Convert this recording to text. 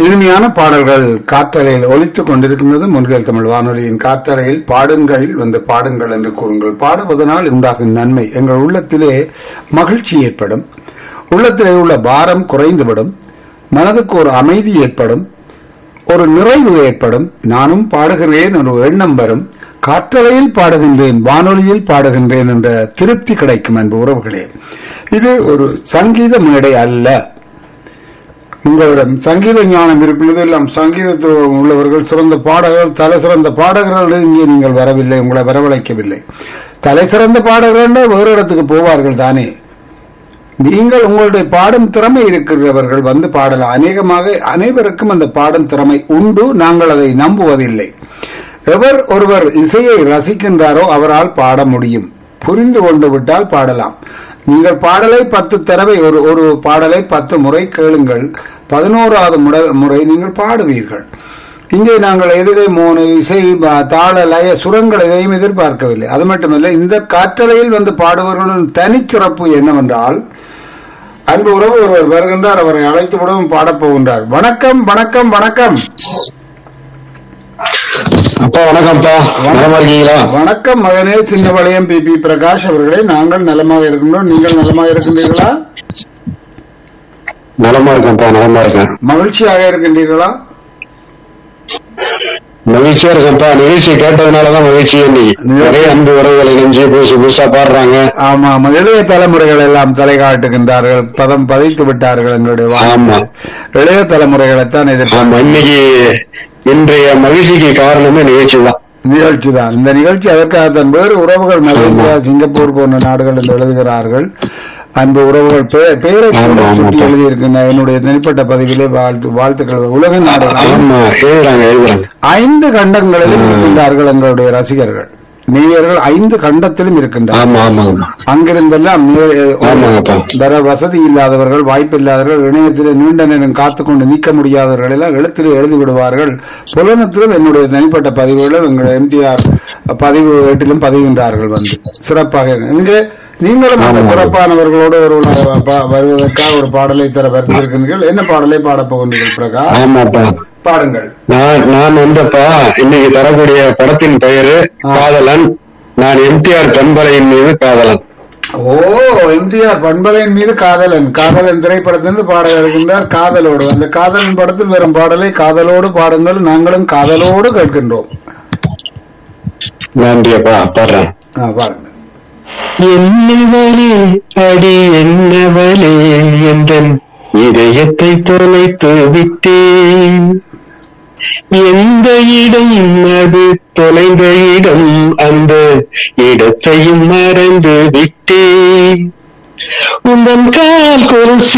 இனிமையான பாடல்கள் காற்றலையில் ஒலித்துக் கொண்டிருக்கின்றது முன்கள் தமிழ் வானொலியின் காற்றலையில் பாடுங்களில் வந்து பாடுங்கள் என்று கூறுங்கள் பாடுவதனால் உண்டாகும் நன்மை எங்கள் உள்ளத்திலே மகிழ்ச்சி ஏற்படும் உள்ளத்திலே உள்ள பாரம் குறைந்துவிடும் மனதுக்கு ஒரு அமைதி ஏற்படும் ஒரு நிறைவு ஏற்படும் நானும் பாடுகிறேன் ஒரு எண்ணம் வரும் காற்றலையில் பாடுகின்றேன் வானொலியில் பாடுகின்றேன் என்ற திருப்தி கிடைக்கும் அன்பு உறவுகளே இது ஒரு சங்கீத மேடை அல்ல உங்களிடம் சங்கீத ஞானம் இருக்கின்றது எல்லாம் சங்கீதத்துவம் உள்ளவர்கள் சிறந்த பாடகர்கள் தலை சிறந்த பாடகர்கள் இங்கே நீங்கள் வரவில்லை உங்களை வரவழைக்கவில்லை தலை சிறந்த பாடகர்கள் வேறு இடத்துக்கு போவார்கள் தானே நீங்கள் உங்களுடைய பாடும் திறமை இருக்கிறவர்கள் வந்து பாடலாம் அநேகமாக அனைவருக்கும் அந்த பாடும் திறமை உண்டு நாங்கள் அதை நம்புவதில்லை எவர் ஒருவர் இசையை ரசிக்கின்றாரோ அவரால் பாட முடியும் புரிந்து கொண்டு விட்டால் பாடலாம் நீங்கள் பாடலை பத்து தடவை ஒரு ஒரு பாடலை பத்து முறை கேளுங்கள் பதினோராவது முறை- முறை நீங்கள் பாடுவீர்கள் இங்கே நாங்கள் எதுகை மோனு இசை ப- தாள லய சுரங்கள் எதையும் எதிர்பார்க்கவில்லை அது மட்டுமல்ல இந்த காற்றலையில் வந்து பாடுபவர்களின் தனிச்சிறப்பு என்னவென்றால் அன்பு உறவு ஒருவர் வருகின்றார் அவரை அழைத்து விடவும் பாடப் போகின்றார் வணக்கம் வணக்கம் வணக்கம் அப்பா வணக்கம்ப்பா நலமா இருக்கீங்களா வணக்கம் மகனே சின்னவளையம் பி பி பிரகாஷ் அவர்களே நாங்கள் நலமாக இருக்கின்றோம் நீங்கள் நலமாக இருக்கின்றீர்களா நலமா இருக்கேன்ப்பா நலமா இருக்கேன் மகிழ்ச்சியாக இருக்கின்றீர்களா மகிழ்ச்சியா இருக்கேன்ப்பா நிகழ்ச்சி கேட்டதுனாலதான் மகிழ்ச்சி இன்னைக்கு நிறைய அன்பு உறவுகளை நெஞ்சு புதுசு புதுசா பாடுறாங்க ஆமா ஆமா இளைய தலைமுறைகள் எல்லாம் தலை காட்டுகின்றார்கள் பதம் பதித்து விட்டார்கள் எங்களுடைய ஆமா. வாழ்க்கை இளைய தலைமுறைகளைத்தான் எதிர்ப்பு ஆமா இன்னைக்கு இன்றைய மகிழ்ச்சிக்கு காரணமே நிகழ்ச்சி தான் நிகழ்ச்சி தான் இந்த நிகழ்ச்சி அதற்காகத்தான் வேறு உறவுகள் மலேசியா சிங்கப்பூர் போன்ற நாடுகள் என்று எழுதுகிறார்கள் அன்பு உறவுகள் பெ- பெயரை கூட ஆமா, ஆமா. சுட்டி எழுதியிருக்கின்ற என்னுடைய தனிப்பட்ட பதிவிலே வாழ்த்து வாழ்த்துக்கள் உலக நாடுகள் ஆமா எழுதுறாங்க எழுதுறாங்க ஐந்து கண்டங்களிலும் இருக்கின்றார்கள் எங்களுடைய ரசிகர்கள் நேயர்கள் ஐந்து கண்டத்திலும் இருக்கின்றார்கள் ஆமா ஆமா ஆமா அங்கிருந்தெல்லாம் நே- ஆமாங்கப்பா. வேற வசதி இல்லாதவர்கள் வாய்ப்பு இல்லாதவர்கள் இணையத்திலே நீண்ட நேரம் காத்துக்கொண்டு நீக்க முடியாதவர்கள் எல்லாம் எழுத்திலே எழுதி விடுவார்கள் புலனத்திலும் என்னுடைய தனிப்பட்ட பதிவுகளும் எங்களுடைய எம்டிஆர் பதிவு வீட்டிலும் பதிகின்றார்கள் வந்து சிறப்பாக இருக்கு. இங்கே நீங்களும் அந்த ஆமா. சிறப்பானவர்களோடு ஒரு உண- ப- வருவதற்காக ஒரு பாடலை தர வருகிறீர்கள் என்ன பாடலை பாடப் போகின்றீர்கள் பிரகாஷ் ஆமாப்பா பாடுங்கள் நான் நான் வந்தப்பா இன்னைக்கு தரக்கூடிய படத்தின் பெயரு காதலன் நான் எம்டிஆர் பண்பலையின் மீது காதலன் ஓ எம்ஜிஆர் பண்பலையின் மீது காதலன் காதலன் திரைப்படத்திலிருந்து பாட இருக்கின்றார் காதலோடு அந்த காதலன் படத்தில் வரும் பாடலை காதலோடு பாடுங்கள் நாங்களும் காதலோடு கேட்கின்றோம் நன்றியப்பா பாடுறேன் ஆ, பாருங்க என்னவளே அடி என்னவளே என்றன் இதயத்தை தொலைத்து விட்டேன் எந்த இடம் அது தொலைந்த இடம் அந்த இடத்தையும் மறந்து விட்டேன் உந்தன் கால் கொலுசி